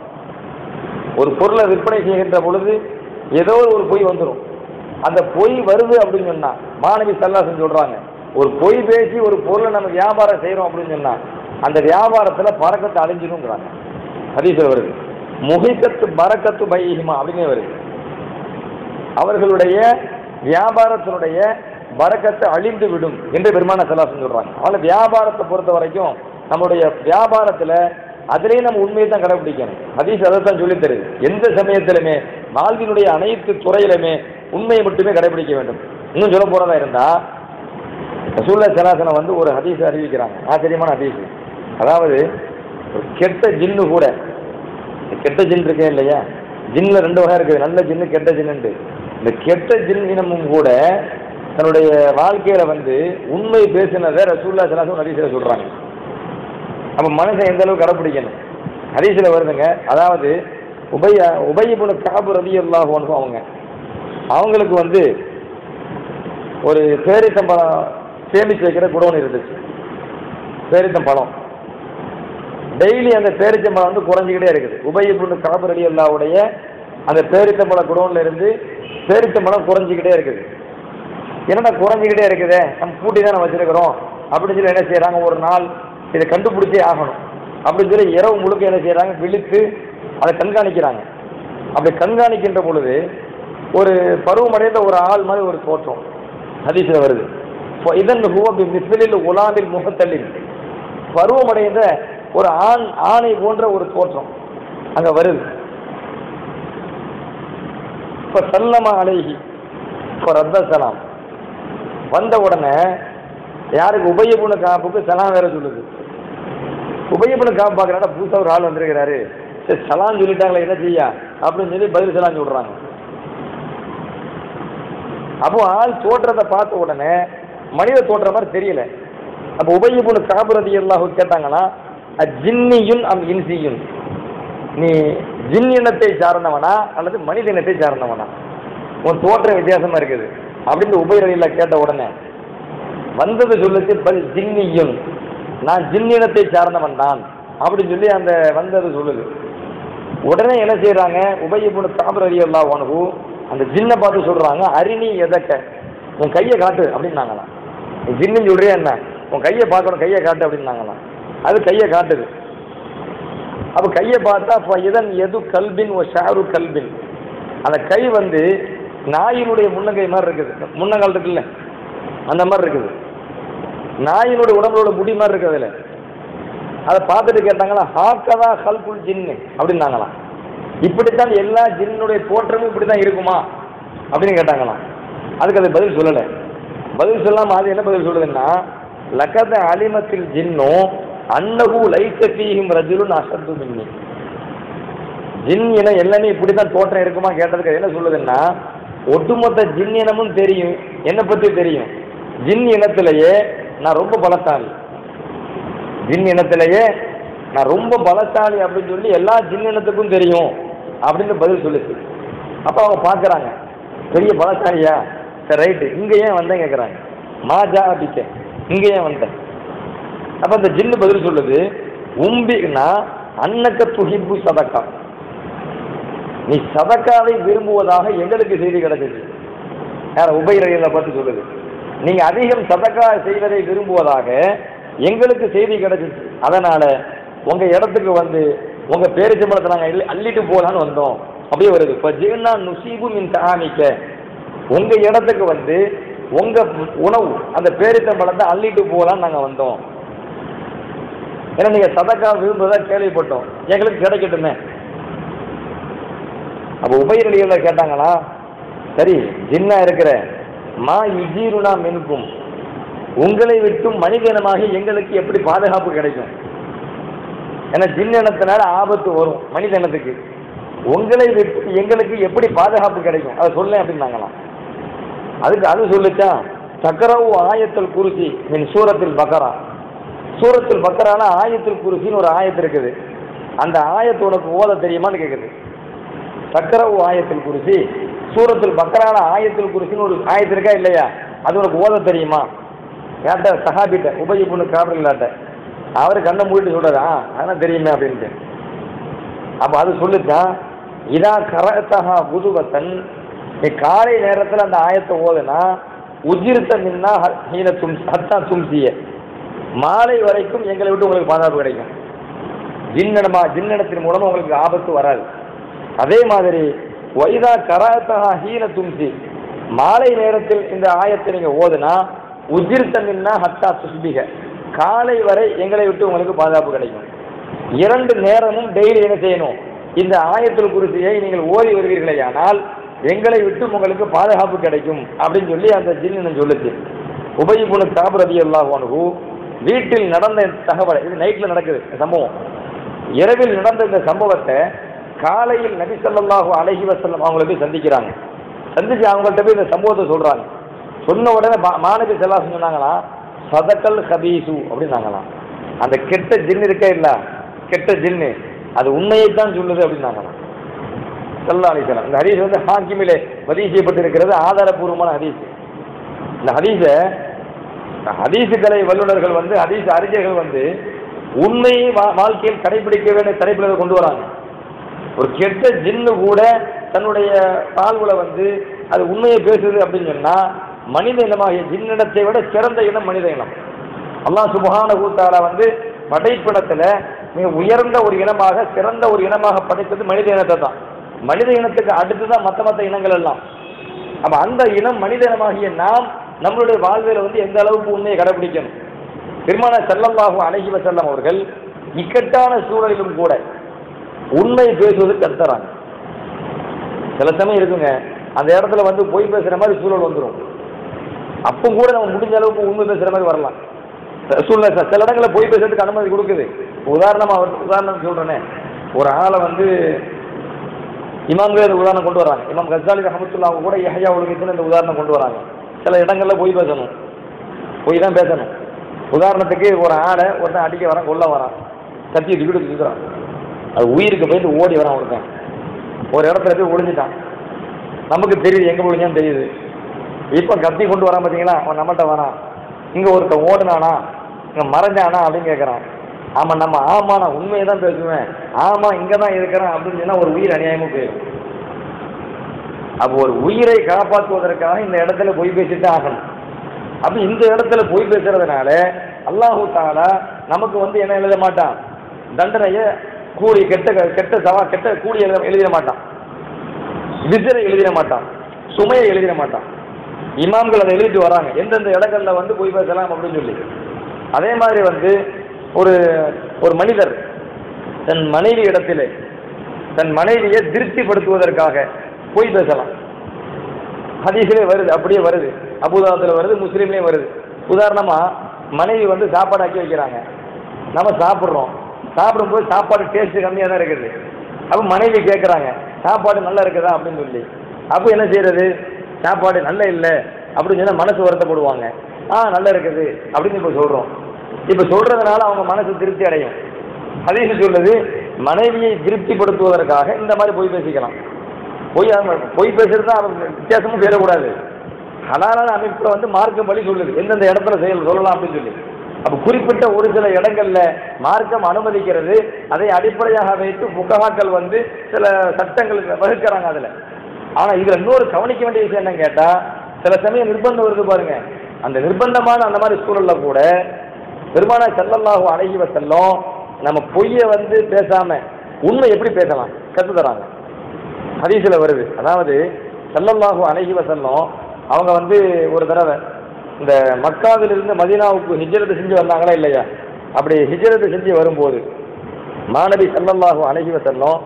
ஒரு பொருளை விற்பனை செய்கின்ற பொழுது ஏதோ ஒரு பொய் வந்துடும் அந்த பொய் வருது அப்படின்னு சொன்னா மாணவி சல்லாசன் சொல்றாங்க ஒரு பொய் பேசி ஒரு பொருளை நம்ம வியாபாரம் செய்றோம் அப்படின்னு சொன்னா அந்த வியாபாரத்துல பறக்கத்தை அழிஞ்சிடும்ங்கிறாங்க ஹதீஸ்ல வருது முகிக்கத்து பறக்கத்து பைஹிமா அப்படின்னு வருது அவர்களுடைய வியாபாரத்தினுடைய பறக்கத்தை அழிந்து விடும் என்று பெருமான சலாசன் சொல்றாங்க அதனால வியாபாரத்தை பொறுத்த வரைக்கும் நம்முடைய வியாபாரத்துல அதிலேயே நம்ம உண்மையை தான் கடைபிடிக்கணும் ஹதீஸ் அதை தான் சொல்லித் தருது எந்த சமயத்திலுமே வாழ்வினுடைய அனைத்து துறையிலுமே உண்மையை மட்டுமே கடைபிடிக்க வேண்டும் இன்னும் சொல்ல போறதா இருந்தா ரசூல்லா சலாசனம் வந்து ஒரு ஹதீஸ் அறிவிக்கிறாங்க ஆச்சரியமான ஹதீஸ் அதாவது ஒரு கெட்ட ஜின்னு கூட இந்த கெட்ட ஜின் இருக்கே இல்லையா ஜின்ல ரெண்டு வகை இருக்குது நல்ல ஜின்னு கெட்ட ஜின்னு இந்த கெட்ட ஜின் இனமும் கூட தன்னுடைய வாழ்க்கையில வந்து உண்மை பேசினதை ரசூல்லா சலாசம் ஹதீஸ்ல சொல்றாங்க அப்ப மனுஷன் எந்த அளவுக்கு கடைப்பிடிக்கணும் ஹதீஸ்ல வருதுங்க அதாவது உபய உபயபுன காபு ரதி அல்லாஹ் அவங்க அவங்களுக்கு வந்து ஒரு பேரித்தம்பழம் சேமிச்சு வைக்கிற குடோன் இருந்துச்சு பேரித்தம்பழம் டெய்லி அந்த பேரித்தம்பழம் வந்து குறைஞ்சிக்கிட்டே இருக்குது உபயபுன காபு ரதி அல்லாவுடைய அந்த பேரித்தம்பழ குடோன்ல இருந்து பேரித்தம்பழம் குறைஞ்சிக்கிட்டே இருக்குது என்னடா குறைஞ்சிக்கிட்டே இருக்குதே நம்ம பூட்டி தானே வச்சிருக்கிறோம் அப்படின்னு சொல்லி என்ன செய்யறாங்க ஒரு நாள் இதை கண்டுபிடிச்சே ஆகணும் அப்படின்னு சொல்லி இரவு முழுக்க என்ன செய்யறாங்க விழித்து அதை கண்காணிக்கிறாங்க அப்படி கண்காணிக்கின்ற பொழுது ஒரு பருவமடைந்த ஒரு ஆள் மாதிரி ஒரு தோற்றம் ஹதீஸ்ல வருது இப்போ இதன் ஹுவபி மிஸ்லில் உலாமில் முகத்தள்ளில் பருவமடைந்த ஒரு ஆண் ஆணை போன்ற ஒரு தோற்றம் அங்க வருது இப்போ சல்லமா அலைஹி இப்போ ரத்த சலாம் வந்த உடனே யாருக்கு உபயபுன காப்புக்கு சலாம் வேற சொல்லுது உபயபுன காப்பு பார்க்குறாங்க புதுசாக ஒரு ஆள் வந்திருக்கிறாரு சரி சலாம் சொல்லிட்டாங்களே என்ன செய்யா அப்படின்னு சொல்லி பதில் சலாம் சொல்றாங்க அப்போ ஆள் தோற்றத்தை பார்த்த உடனே மனித தோற்ற மாதிரி தெரியல அப்போ உபயபுன காபுரதி எல்லாம் கேட்டாங்கன்னா ஜின்னியுன் அம் இன்சியுன் நீ ஜின் இனத்தை சார்ந்தவனா அல்லது மனித இனத்தை சார்ந்தவனா உன் தோற்றம் வித்தியாசமா இருக்குது அப்படின்னு உபயரடியில் கேட்ட உடனே வந்தது சொல்லுச்சு பல் ஜின்னியுன் நான் ஜின்னினத்தை சார்ந்தவன் தான் அப்படின்னு சொல்லி அந்த வந்தது சொல்லுது உடனே என்ன செய்யறாங்க உபயபுன தாபர் அலி அல்லா உனகு அந்த ஜின்னை பார்த்து சொல்றாங்க அரிணி எதக்க உன் கையை காட்டு அப்படின்னாங்களாம் நீ ஜின்னு சொல்றியா என்ன உன் கையை பார்க்கணும் கையை காட்டு அப்படின்னாங்களாம் அது கையை காட்டுது அப்ப கையை பார்த்தா அப்ப இதன் எது கல்பின் ஒரு ஷாரு கல்பின் அந்த கை வந்து நாயினுடைய முன்னங்கை மாதிரி இருக்குது முன்னங்கால் இருக்குல்ல அந்த மாதிரி இருக்குது நாயினுடைய உடம்போட முடி மாதிரி இருக்குது அதுல அதை பார்த்துட்டு கேட்டாங்களா ஹாக்கதா ஹல்குல் ஜின்னு அப்படின்னாங்களாம் இப்படித்தான் எல்லா ஜின்னுடைய தோற்றமும் இப்படி தான் இருக்குமா அப்படின்னு கேட்டாங்களாம் அதுக்கு அது பதில் சொல்லலை பதில் சொல்லாம அது என்ன பதில் சொல்லுதுன்னா லக்கத அலிமத்தில் ஜின்னு அன்னகு லைச ஃபீஹிம் ரஜுலுன் அசத்து மின்னி ஜின் இனம் எல்லாமே இப்படி தான் தோற்றம் இருக்குமா கேட்டதுக்கு அது என்ன சொல்லுதுன்னா ஒட்டுமொத்த ஜின் இனமும் தெரியும் என்னை பற்றி தெரியும் ஜின் இனத்திலேயே நான் ரொம்ப பலசாலி ஜின் இனத்திலேயே நான் ரொம்ப பலசாலி அப்படின்னு சொல்லி எல்லா ஜின் இனத்துக்கும் தெரியும் அப்படின்னு பதில் சொல்லுச்சு அப்போ அவங்க பார்க்குறாங்க பெரிய பலசாலியா சரி ரைட்டு இங்கே ஏன் வந்தேன் கேட்குறாங்க மாஜா அபிக்க இங்கே ஏன் வந்தேன் அப்போ அந்த ஜின்னு பதில் சொல்லுது உம்பினா அன்னக்க துகிப்பு சதக்கா நீ சதக்காவை விரும்புவதாக எங்களுக்கு செய்தி கிடைச்சிச்சு யார் உபயிரைகளை பற்றி சொல்லுது நீங்க அதிகம் சதக்கா செய்வதை விரும்புவதாக எங்களுக்கு செய்தி கிடைச்சிச்சு அதனால உங்க இடத்துக்கு வந்து உங்க பேரிச்சம்பளத்தை நாங்க அள்ளி- அள்ளிட்டு போலான்னு வந்தோம் அப்படியே வருது இப்போ ஜீர்ணா நுசீபு மின் தாமிக்க உங்க இடத்துக்கு வந்து உங்க உணவு அந்த பேரிச்சம்பளத்தை அள்ளிட்டு போலான்னு நாங்க வந்தோம் ஏன்னா நீங்க சதக்கா விரும்புவதா கேள்விப்பட்டோம் எங்களுக்கு கிடைக்கட்டுமே அப்போ உபயரடிகளை கேட்டாங்களா சரி ஜின்னா இருக்கிற மா யுஜீருனா மின்கும் உங்களை விட்டும் மனிதனமாக எங்களுக்கு எப்படி பாதுகாப்பு கிடைக்கும் ஏன்னா ஜின்னத்தினால ஆபத்து வரும் மனிதனத்துக்கு உங்களை விட்டு எங்களுக்கு எப்படி பாதுகாப்பு கிடைக்கும் அதை சொல்லேன் அப்படின்னாங்களாம் அதுக்கு அது சொல்லுச்சா சக்கரவு ஆயத்தல் குருசி மின் சூரத்தில் பக்கரா சூரத்தில் பக்கரான ஆயத்தில் குருசின்னு ஒரு ஆயத்து இருக்குது அந்த ஆயத்து உனக்கு ஓத தெரியுமான்னு கேட்குது சக்கரவு ஆயத்தில் குருசி சூரத்தில் பக்கரான ஆயத்தில் குருசின்னு ஒரு ஆயத்து இருக்கா இல்லையா அது உனக்கு ஓத தெரியுமா கேட்ட சஹாபிட்ட உபய பொண்ணு காபிரில்லாட்ட அவர் கண்ணை மூடிட்டு சொல்றாரு ஆ அதெல்லாம் தெரியுமே அப்படின்ட்டு அப்போ அது சொல்லுச்சான் இதா கரத்தஹா புதுவத்தன் நீ காலை நேரத்தில் அந்த ஆயத்தை ஓதுனா உஜிர்த்த நின்னா ஹீன தும் ஹத்தா தும்சிய மாலை வரைக்கும் எங்களை விட்டு உங்களுக்கு பாதுகாப்பு கிடைக்கும் ஜின்னடமா ஜின்னடத்தின் மூலமா உங்களுக்கு ஆபத்து வராது அதே மாதிரி வைதா கராத்தஹா ஹீன தும்சி மாலை நேரத்தில் இந்த ஆயத்தை நீங்க ஓதுனா உஜிர்த்த நின்னா ஹத்தா சுஸ்பிக காலை வரை எங்களை விட்டு உங்களுக்கு பாதுகாப்பு கிடைக்கும் இரண்டு நேரமும் டெய்லி என்ன செய்யணும் இந்த ஆயத்தில் குறிச்சியை நீங்கள் ஓதி வருவீர்களேயானால் எங்களை விட்டு உங்களுக்கு பாதுகாப்பு கிடைக்கும் அப்படின்னு சொல்லி அந்த ஜின்னு சொல்லுச்சு உபயிபுனு காபரதி அல்லாஹு வீட்டில் நடந்த இந்த தகவலை இது நைட்டில் நடக்குது இந்த சம்பவம் இரவில் நடந்த இந்த சம்பவத்தை காலையில் நபி ஸல்லல்லாஹு அலைஹி வஸல்லம் அவங்கள போய் சந்திக்கிறாங்க சந்திச்சு அவங்கள்ட்ட போய் இந்த சம்பவத்தை சொல்றாங்க சொன்ன உடனே மா- மாநபி செல்லாசன் சொன்னாங்களா சதக்கல் ஹபீசு அப்படின்னாங்களாம் அந்த கெட்ட ஜின்னு இருக்கே இல்ல கெட்ட ஜின்னு அது உண்மையைத்தான் சொல்லுது அப்படின்னாங்களாம் சல்லா அலிசலாம் இந்த ஹதீஸ் வந்து ஹாக்கிமிலே பதிவு செய்யப்பட்டிருக்கிறது ஆதாரபூர்வமான ஹதீஸ் இந்த ஹதீஸை ஹதீஸுகளை வல்லுநர்கள் வந்து ஹதீஸ் அறிஞர்கள் வந்து உண்மையை வா- வாழ்க்கையில் கடைபிடிக்க வேண்டிய தலைப்பில் கொண்டு வராங்க ஒரு கெட்ட ஜின்னு கூட தன்னுடைய தாழ்வுல வந்து அது உண்மையை பேசுது அப்படின்னு சொன்னா மனித இனமாகிய ஜின்னிடத்தை விட சிறந்த இனம் மனித இனம் அல்லாஹ் சுபஹான கூத்தால வந்து படைப்பினத்துல மிக உயர்ந்த ஒரு இனமாக சிறந்த ஒரு இனமாக படைத்தது மனித இனத்தை தான் மனித இனத்துக்கு அடுத்துதான் மற்ற மற்ற இனங்கள் எல்லாம் அப்ப அந்த இனம் மனித இனமாகிய நாம் நம்மளுடைய வாழ்வில வந்து எந்த அளவுக்கு உண்மையை கடைபிடிக்கணும் பெருமான செல்லல்லாஹு அழகி வசல்லம் அவர்கள் இக்கட்டான சூழலிலும் கூட உண்மை பேசுவது கத்துறாங்க சில சமயம் இருக்குங்க அந்த இடத்துல வந்து பொய் பேசுற மாதிரி சூழல் வந்துடும் அப்போ கூட நம்ம முடிஞ்ச அளவுக்கு உண்மை பேசுற மாதிரி வரலாம் சூழ்நிலை சார் சில இடங்களில் பொய் பேசுறதுக்கு அனுமதி கொடுக்குது உதாரணமா ஒரு உதாரணம் சொல்றேனே ஒரு ஆளை வந்து இமாம்களே இந்த உதாரணம் கொண்டு வராங்க இமாம் கசாலி ரஹமத்துல்லா அவங்க கூட யஹ்யா ஒழுங்கத்தில் இந்த உதாரணம் கொண்டு வராங்க சில இடங்கள்ல பொய் பேசணும் பொய் தான் பேசணும் உதாரணத்துக்கு ஒரு ஆளை ஒருத்தன் அடிக்க வரான் கொல்ல வரான் கத்தி தூக்கிட்டு சுற்றுறான் அது உயிருக்கு போயிட்டு ஓடி வரான் ஒருத்தன் ஒரு இடத்துல போய் ஒளிஞ்சிட்டான் நமக்கு தெரியுது எங்க ஒளிஞ்சான்னு தெரியுது இப்போ கத்தி கொண்டு வரான் பார்த்தீங்களா அவன் நம்மகிட்ட வரான் இங்க ஒருத்தன் ஓடுனானா இங்க மறைஞ்சானா அப்படின்னு கேட்குறான் ஆமா நம்ம ஆமா நான் உண்மையை தான் பேசுவேன் ஆமா இங்க தான் இருக்கிறேன் அப்படின்னு சொன்னா ஒரு உயிர் அநியாயமும் போயிடும் அப்போ ஒரு உயிரை காப்பாற்றுவதற்காக இந்த இடத்துல பொய் பேசிட்டு ஆகணும் அப்ப இந்த இடத்துல பொய் பேசுறதுனால அல்லாஹு தாலா நமக்கு வந்து என்ன எழுத மாட்டான் தண்டனைய கூலி கெட்ட கெட்ட சவா கெட்ட கூலி எழுத எழுதிட மாட்டான் விசிறை எழுதிட மாட்டான் சுமையை எழுதிட மாட்டான் இமாம்கள் அதை எழுதிட்டு வராங்க எந்தெந்த இடங்கள்ல வந்து பொய் பேசலாம் அப்படின்னு சொல்லி அதே மாதிரி வந்து ஒரு ஒரு மனிதர் தன் மனைவி இடத்திலே தன் மனைவியை திருப்திப்படுத்துவதற்காக பொய் பேசலாம் ஹதீஸிலே வருது அப்படியே வருது அபுதாபத்தில் வருது முஸ்லீம்லேயும் வருது உதாரணமா மனைவி வந்து சாப்பாடு ஆக்கி வைக்கிறாங்க நம்ம சாப்பிட்றோம் சாப்பிடும்போது சாப்பாடு டேஸ்ட் கம்மியாக தான் இருக்குது அப்போ மனைவி கேட்குறாங்க சாப்பாடு நல்லா இருக்குதா அப்படின்னு சொல்லி அப்போ என்ன செய்யறது சாப்பாடு நல்ல இல்லை அப்படின்னு சொன்னா மனசு வருத்தப்படுவாங்க ஆ நல்லா இருக்குது அப்படின்னு இப்போ சொல்கிறோம் இப்போ சொல்றதுனால அவங்க மனசு திருப்தி அடையும் ஹதீஸ் சொல்லுது மனைவியை திருப்திப்படுத்துவதற்காக இந்த மாதிரி பொய் பேசிக்கலாம் பொய் அவங்க- பொய் பேசுறது தான் அவங்க வித்தியாசமும் பேரக்கூடாது ஹலாலான அமைப்புல வந்து மார்க்கம் வழி சொல்லுது எந்தெந்த இடத்துல செயல் சொல்லலாம் அப்படின்னு சொல்லி அப்ப குறிப்பிட்ட ஒரு சில இடங்கள்ல மார்க்கம் அனுமதிக்கிறது அதை அடிப்படையாக வைத்து புகஹாக்கள் வந்து சில சட்டங்கள் வகுக்கிறாங்க அதுல ஆனா இதுல இன்னொரு கவனிக்க வேண்டிய விஷயம் என்னன்னு கேட்டா சில சமயம் நிர்பந்தம் வருது பாருங்க அந்த நிர்பந்தமான அந்த மாதிரி சூழல்ல கூட பெருமானா செல்லல்லாஹு அழகி வசல்லம் நம்ம பொய்யை வந்து பேசாம உண்மை எப்படி பேசலாம் கத்து தராங்க ஹதீஸில் வருது அதாவது ஸல்லல்லாஹு அலைஹி வஸல்லம் அவங்க வந்து ஒரு தடவை இந்த மக்காவிலிருந்து மதீனாவுக்கு ஹிஜ்ரத் செஞ்சு வந்தாங்களா இல்லையா அப்படி ஹிஜ்ரத் செஞ்சு வரும்போது மாணவி ஸல்லல்லாஹு அலைஹி வஸல்லம்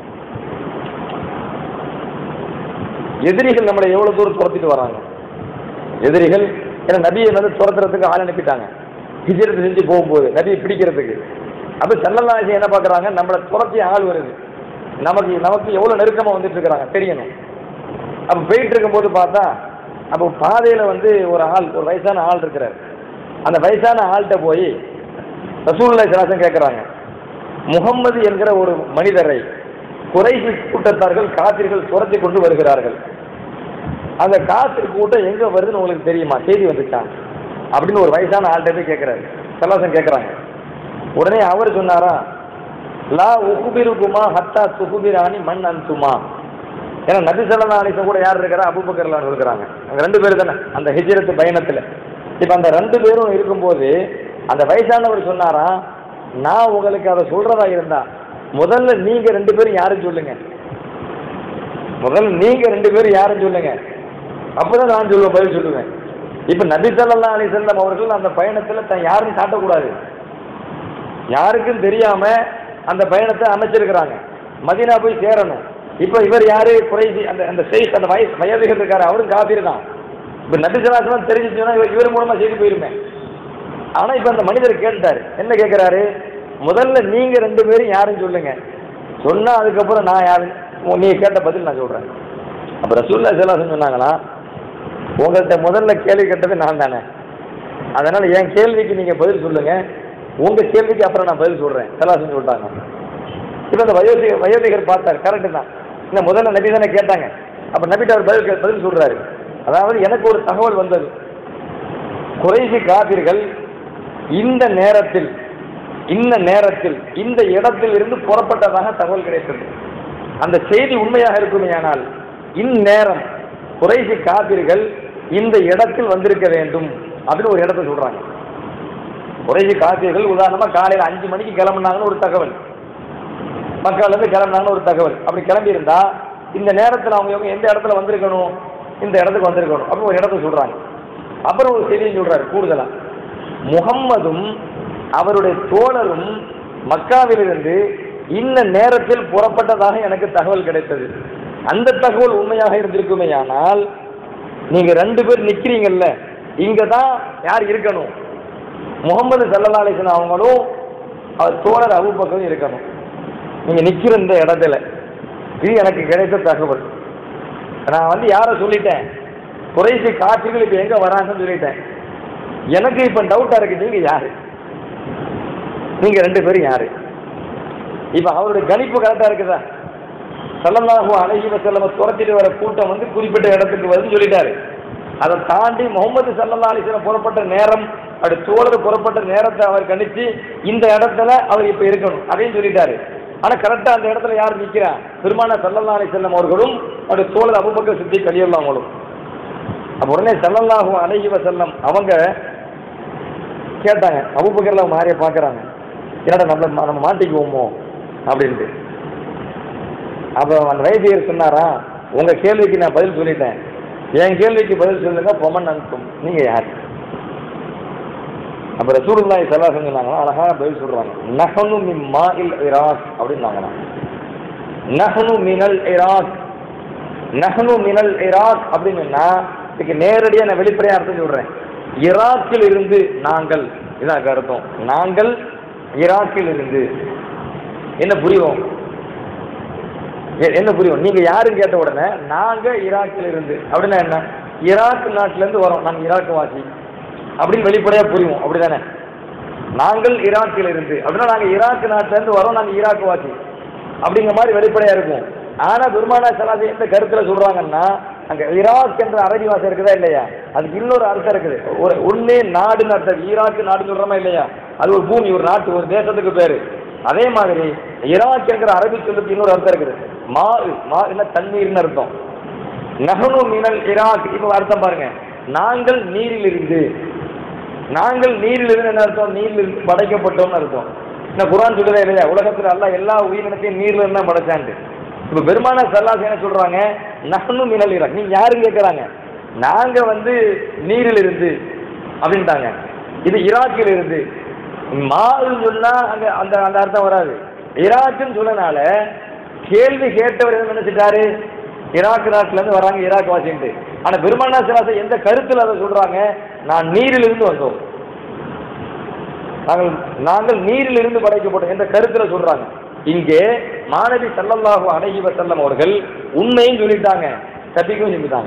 எதிரிகள் நம்மளை எவ்வளவு தூரம் துரத்திட்டு வராங்க எதிரிகள் ஏன்னா நபியை வந்து துரத்துறதுக்கு ஆள் அனுப்பிட்டாங்க ஹிஜ்ரத் செஞ்சு போகும்போது நபியை பிடிக்கிறதுக்கு அப்ப செல்லல்லாஹி என்ன பார்க்கறாங்க நம்மளை துரத்தி ஆள் வருது நமக்கு நமக்கு எவ்வளவு நெருக்கமா வந்துட்டு இருக்கிறாங்க தெரியணும் அப்ப போயிட்டு இருக்கும்போது பார்த்தா அப்போ பாதையில வந்து ஒரு ஆள் ஒரு வயசான ஆள் இருக்கிறார் அந்த வயசான ஆள்கிட்ட போய் ரசூலுல்லாஹி ஸல்லல்லாஹு கேட்குறாங்க முகம்மது என்கிற ஒரு மனிதரை குறைசி கூட்டத்தார்கள் காத்திர்கள் துரத்தி கொண்டு வருகிறார்கள் அந்த காத்திர் கூட்டம் எங்க வருதுன்னு உங்களுக்கு தெரியுமா செய்தி வந்துச்சான் அப்படின்னு ஒரு வயசான ஆள்கிட்ட போய் கேட்கிறாரு சல்லாசன் கேட்குறாங்க உடனே அவர் சொன்னாரா லா உகுபிருக்குமா ஹத்தா சுகுபிராணி மண் அன்சுமா ஏன்னா நபி சல்லா அலிசன் கூட யார் இருக்கிறா அபுபக்கர்லான்னு இருக்கிறாங்க அங்க ரெண்டு பேர் தானே அந்த ஹிஜ்ரத்து பயணத்துல இப்ப அந்த ரெண்டு பேரும் இருக்கும்போது அந்த வயசானவர் சொன்னாரா நான் உங்களுக்கு அதை சொல்றதா இருந்தா முதல்ல நீங்க ரெண்டு பேரும் யாருன்னு சொல்லுங்க முதல்ல நீங்க ரெண்டு பேரும் யாருன்னு சொல்லுங்க அப்பதான் நான் சொல்லுவேன் பதில் சொல்லுவேன் இப்ப நபி ஸல்லல்லாஹு அலைஹி வஸல்லம் அவர்கள் அந்த பயணத்துல தான் யாருன்னு காட்டக்கூடாது யாருக்கும் தெரியாம அந்த பயணத்தை அமைச்சிருக்கிறாங்க மதீனா போய் சேரணும் இப்ப இவர் யாரு குறைசி அந்த அந்த ஷெய்க் அந்த வயசு வயதுகள் இருக்காரு அவரும் காபீர் தான் இப்ப நபி ஸல்லல்லாஹு தெரிஞ்சிச்சுன்னா இவர் இவர் மூலமா செய்தி போயிருமே ஆனா இப்ப அந்த மனிதர் கேட்டாரு என்ன கேட்கிறாரு முதல்ல நீங்க ரெண்டு பேரும் யாருன்னு சொல்லுங்க சொன்னா அதுக்கப்புறம் நான் யாரு உ- நீங்க கேட்ட பதில் நான் சொல்றேன் அப்ப ரசூல்லா ஸல்லல்லாஹு சொன்னாங்களா உங்கள்கிட்ட முதல்ல கேள்வி கேட்டது நான் தானே அதனால என் கேள்விக்கு நீங்க பதில் சொல்லுங்க உங்க கேள்விக்கு அப்புறம் நான் பதில் சொல்றேன் ஸல்லல்லாஹு சொல்லிட்டாங்க இப்ப இந்த வயோதி வயோதிகர் பார்த்தார் கரெக்டு தான் இந்த முதல்ல நபி தானே கேட்டாங்க அப்ப நபிட்ட அவர் பதில் கே- பதில் சொல்றாரு அதாவது எனக்கு ஒரு தகவல் வந்தது குறைசி காபிர்கள் இந்த நேரத்தில் இந்த நேரத்தில் இந்த இடத்தில் இருந்து புறப்பட்டதாக தகவல் கிடைத்தது அந்த செய்தி உண்மையாக இருக்குமேயானால் இந்நேரம் குறைசி காபிர்கள் இந்த இடத்தில் வந்திருக்க வேண்டும் அப்படின்னு ஒரு இடத்தை சொல்றாங்க குறைசி காபிர்கள் உதாரணமா காலையில அஞ்சு மணிக்கு கிளம்புனாங்கன்னு ஒரு தகவல் மக்கள் இருந்து கிளம்புனாங்கன்னு ஒரு தகவல் அப்படி கிளம்பி இருந்தா இந்த நேரத்தில் அவங்க இவங்க எந்த இடத்துல வந்திருக்கணும் இந்த இடத்துக்கு வந்திருக்கணும் அப்படி ஒரு இடத்த சொல்றாங்க அப்புறம் ஒரு செய்தியும் சொல்றாரு கூடுதலா முகம்மதும் அவருடைய தோழரும் மக்காவிலிருந்து இந்த நேரத்தில் புறப்பட்டதாக எனக்கு தகவல் கிடைத்தது அந்த தகவல் உண்மையாக இருந்திருக்குமேயானால் நீங்க ரெண்டு பேர் நிக்கிறீங்கல்ல இங்க தான் யார் இருக்கணும் முகமது சல்லா அலிஸ்லாம் அவங்களும் அவர் தோழர் அபூபக்கரும் இருக்கணும் நீங்க நிக்கிற இந்த இடத்துல இது எனக்கு கிடைத்த தகவல் நான் வந்து யாரை சொல்லிட்டேன் குறைசி காட்சிகள் இப்ப எங்க வராங்கன்னு சொல்லிட்டேன் எனக்கு இப்ப டவுட்டா இருக்கு நீங்க யாரு நீங்க ரெண்டு பேரும் யாரு இப்ப அவருடைய கணிப்பு கரெக்டா இருக்குதா சல்லல்லாஹு அலைஹி வஸல்லம் துரத்திட்டு வர கூட்டம் வந்து குறிப்பிட்ட இடத்துக்கு வருதுன்னு சொல்லிட்டாரு அதை தாண்டி முகமது சல்லல்லா அலிஸ்லாம் புறப்பட்ட நேரம் அப்படி தோழர் புறப்பட்ட நேரத்தை அவர் கணிச்சு இந்த இடத்துல அவர் இப்ப இருக்கணும் அதையும் சொல்லிட்டாரு ஆனா கரெக்டா அந்த இடத்துல யார் நிக்கிறா பெருமான சல்லல்லா அலி செல்லம் அவர்களும் அவருடைய தோழர் அபுபக்கர் சித்தி கலியல்லாமலும் அப்ப உடனே சல்லல்லாஹு அலைஹி வஸல்லம் அவங்க கேட்டாங்க அபுபக்கர்ல மாறிய பாக்குறாங்க என்னடா நம்ம நம்ம மாட்டிக்குவோமோ அப்படின்ட்டு அப்ப அந்த வைத்தியர் சொன்னாரா உங்க கேள்விக்கு நான் பதில் சொல்லிட்டேன் என் கேள்விக்கு பதில் சொல்லுங்க பொமன் அனுப்பும் நீங்க யார் அப்ப ரசூலுல்லாஹி ஸல்லல்லாஹு அலைஹி சொன்னாங்களா அழகான பதில் சொல்றாங்க நஹனு மின் மாஇல் இராக் அப்படின்னாங்களா நஹனு மினல் இராக் நஹனு மினல் இராக் அப்படின்னா இதுக்கு நேரடியாக நான் வெளிப்படையாக அர்த்தம் சொல்றேன் ஈராக்கில் இருந்து நாங்கள் இதான் அர்த்தம் நாங்கள் ஈராக்கில் இருந்து என்ன புரியும் எ- என்ன புரியும் நீங்க யாருன்னு கேட்ட உடனே நாங்க ஈராக்கில் இருந்து அப்படின்னா என்ன ஈராக் நாட்டுல இருந்து வரோம் நாங்க ஈராக் வாசி அப்படின்னு வெளிப்படையா புரியும் அப்படிதானே நாங்கள் ஈராக்கில் இருந்து அப்படின்னா நாங்க ஈராக் நாட்டுல இருந்து வரோம் நாங்க ஈராக் வாசி அப்படிங்கிற மாதிரி வெளிப்படையா இருக்கும் ஆனா பெருமானா சலாசி எந்த கருத்துல சொல்றாங்கன்னா அங்க ஈராக் என்ற அரபி வாசம் இருக்குதா இல்லையா அதுக்கு இன்னொரு அர்த்தம் இருக்குது ஒரு ஒன்னே நாடுன்னு அர்த்தம் ஈராக் நாடுன்னு சொல்றோமா இல்லையா அது ஒரு பூமி ஒரு நாட்டு ஒரு தேசத்துக்கு பேரு அதே மாதிரி ஈராக் என்கிற அரபி சொல்லுக்கு இன்னொரு அர்த்தம் இருக்குது மா மா என்ன தண்ணீர்னு அர்த்தம் நஹனு மினல் ஈராக் இப்போ அர்த்தம் பாருங்க நாங்கள் நீரில் இருந்து நாங்கள் நீரில் இருந்து என்ன அர்த்தம் நீரில் இருந்து படைக்கப்பட்டோம்னு அர்த்தம் என்ன குரான் சொல்லுதே இல்லையா உலகத்துல எல்லாம் எல்லா உயிரினத்தையும் நீர்ல இருந்து தான் படைச்சான்ட்டு இப்ப பெருமான சல்லாஸ் என்ன சொல்றாங்க நஹனு மினல் ஈராக் நீங்க யாருன்னு கேட்கறாங்க நாங்க வந்து நீரில் இருந்து அப்படின்ட்டாங்க இது ஈராக்கில் இருந்து மால் சொன்னா அங்க அந்த அந்த அர்த்தம் வராது ஈராக்குன்னு சொன்னனால கேள்வி கேட்டவர் என்ன நினைச்சிட்டாரு ஈராக் நாட்டுல இருந்து வராங்க ஈராக் வாசின்ட்டு ஆனா பெருமானா சிலாசை எந்த கருத்துல அதை சொல்றாங்க நான் நீரில் இருந்து வந்தோம் நாங்கள் நாங்கள் நீரில் இருந்து படைக்கப்பட்டோம் என்ற கருத்துல சொல்றாங்க இங்கே மாணவி சல்லல்லாஹு அலைஹி வஸல்லம் அவர்கள் உண்மையும் சொல்லிட்டாங்க தப்பிக்கவும் செஞ்சுட்டாங்க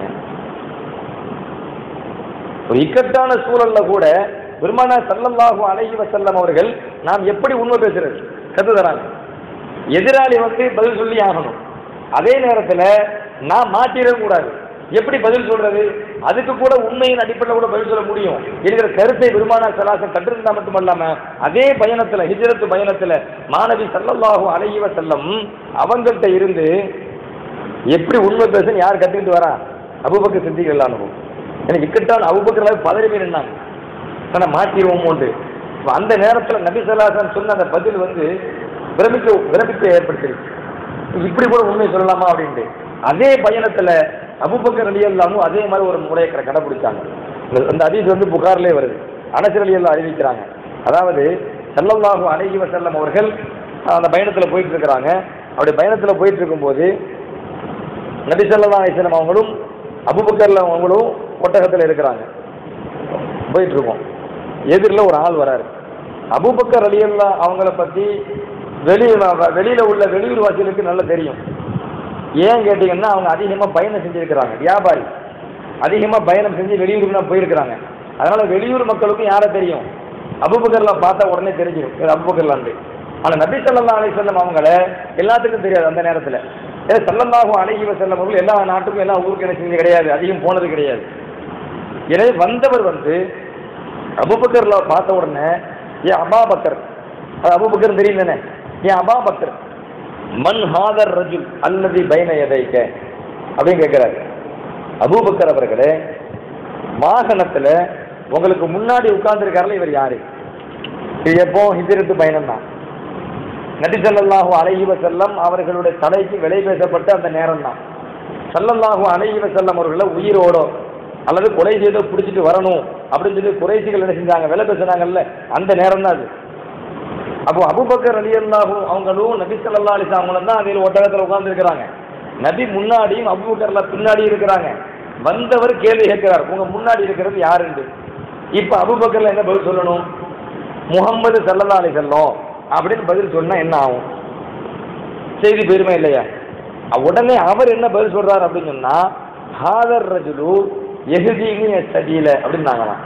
ஒரு இக்கட்டான சூழல்ல கூட பெருமானா சல்லல்லாஹு அலைஹி வஸல்லம் அவர்கள் நாம் எப்படி உண்மை பேசுறது கத்து தராங்க எதிராளி வந்து பதில் சொல்லி ஆகணும் அதே நேரத்துல நான் மாற்றிடவும் கூடாது எப்படி பதில் சொல்றது அதுக்கு கூட உண்மையின் அடிப்படையில் கூட பதில் சொல்ல முடியும் என்கிற கருத்தை பெருமானா சலாசம் கற்றிருந்தா மட்டுமல்லாம அதே பயணத்துல ஹிஜ்ரத்து பயணத்துல மாணவி சல்லல்லாஹு அலைஹி வஸல்லம் அவங்கள்ட்ட இருந்து எப்படி உண்மை பேசுன்னு யார் கத்துக்கிட்டு வரா அபுபக்கர் சித்திகள் அனுபவம் எனக்கு இக்கட்டான அபுபக்கர் பதறி போய் நின்னாங்க ஆனால் மாற்றிடுவோமோண்டு இப்ப அந்த நேரத்தில் நபி சொல்லாசன் சொன்ன அந்த பதில் வந்து பிரமிக்க பிரமிப்பை ஏற்படுத்திருச்சு இப்படி கூட உண்மை சொல்லலாமா அப்படின்ட்டு அதே பயணத்துல அபுபக்கர் அலி அல்லாமும் அதே மாதிரி ஒரு முறையை கடை- கடைபிடிச்சாங்க இந்த- அந்த அதீஸ் வந்து புகார்லேயே வருது அனசர் அலி அல்லா அறிவிக்கிறாங்க அதாவது ஸல்லல்லாஹு அலைஹி வஸல்லம் அவர்கள் அந்த பயணத்துல போயிட்டு இருக்கிறாங்க அப்படி பயணத்துல போயிட்டு இருக்கும்போது நபி ஸல்லல்லாஹு அலைஹி வஸல்லம் அவங்களும் அபுபக்கர்ல அவங்களும் ஒட்டகத்துல இருக்கிறாங்க போயிட்டு இருக்கோம் எதிரில் ஒரு ஆள் வராரு அபூபக்கர் அலியல்லா அவங்கள பத்தி வெளியில வெளியில உள்ள வெளியூர் வாசிகளுக்கு நல்லா தெரியும் ஏன் கேட்டீங்கன்னா அவங்க அதிகமா பயணம் செஞ்சிருக்கிறாங்க வியாபாரி அதிகமா பயணம் செஞ்சு வெளியூருக்கு போயிருக்கிறாங்க அதனால வெளியூர் மக்களுக்கும் யாரை தெரியும் அபூபக்கர்ல பார்த்தா உடனே தெரிஞ்சிடும் இது அபூபக்கர்லாண்டு ஆனா நபி ஸல்லல்லாஹு அலைஹி வஸல்லம் அவங்கள எல்லாத்துக்கும் தெரியாது அந்த நேரத்துல ஏன்னா ஸல்லல்லாஹு அலைஹி வஸல்லம் அவர்கள் எல்லா நாட்டுக்கும் எல்லா ஊருக்கு என்ன செஞ்சது கிடையாது அதிகம் போனது கிடையாது எனவே வந்தவர் வந்து அபுபக்கர்ல பார்த்த உடனே ஏன் அபாபக்கர் அது அபுபக்கர் தெரியும் தானே ஏன் அபாபக்கர் மன் ஹாதர் ரஜுல் அல்லதி பைன எதைக்க அப்படின்னு கேட்கிறாரு அபூபக்கர் அவர்களே வாகனத்துல உங்களுக்கு முன்னாடி உட்கார்ந்துருக்காருல இவர் யாரு இது எப்போ ஹிஜரத்து பயணம் தான் நபி ஸல்லல்லாஹு அலைஹி வஸல்லம் அவர்களுடைய தலைக்கு விலை பேசப்பட்ட அந்த நேரம் தான் ஸல்லல்லாஹு அலைஹி வஸல்லம் அவர்களை உயிரோட அல்லது கொலை செய்தோ பிடிச்சிட்டு வரணும் அப்படின்னு சொல்லி குறைசிகள் என்ன செஞ்சாங்க விலை பேசுனாங்கல்ல அந்த நேரம் தான் அது அப்போ அபுபக்கர் அலி அல்லாஹும் அவங்களும் நபி ஸல்லல்லாஹு அலைஹி வஸல்லம் அவங்களும் தான் அதில் ஒட்டகத்தில் உட்கார்ந்து இருக்கிறாங்க நபி முன்னாடியும் அபுபக்கர்ல பின்னாடி இருக்கிறாங்க வந்தவர் கேள்வி கேட்கிறார் உங்க முன்னாடி இருக்கிறது யாருண்டு இப்போ அபுபக்கர்ல என்ன பதில் சொல்லணும் முகம்மது ஸல்லல்லாஹு அலைஹி வஸல்லம் அப்படின்னு பதில் சொன்னா என்ன ஆகும் செய்தி பெருமை இல்லையா அ- உடனே அவர் என்ன பதில் சொல்றாரு அப்படின்னு சொன்னா ஹாதர் ரஜுலு எஹுதீனி சதியில அப்படின்னாங்களாம்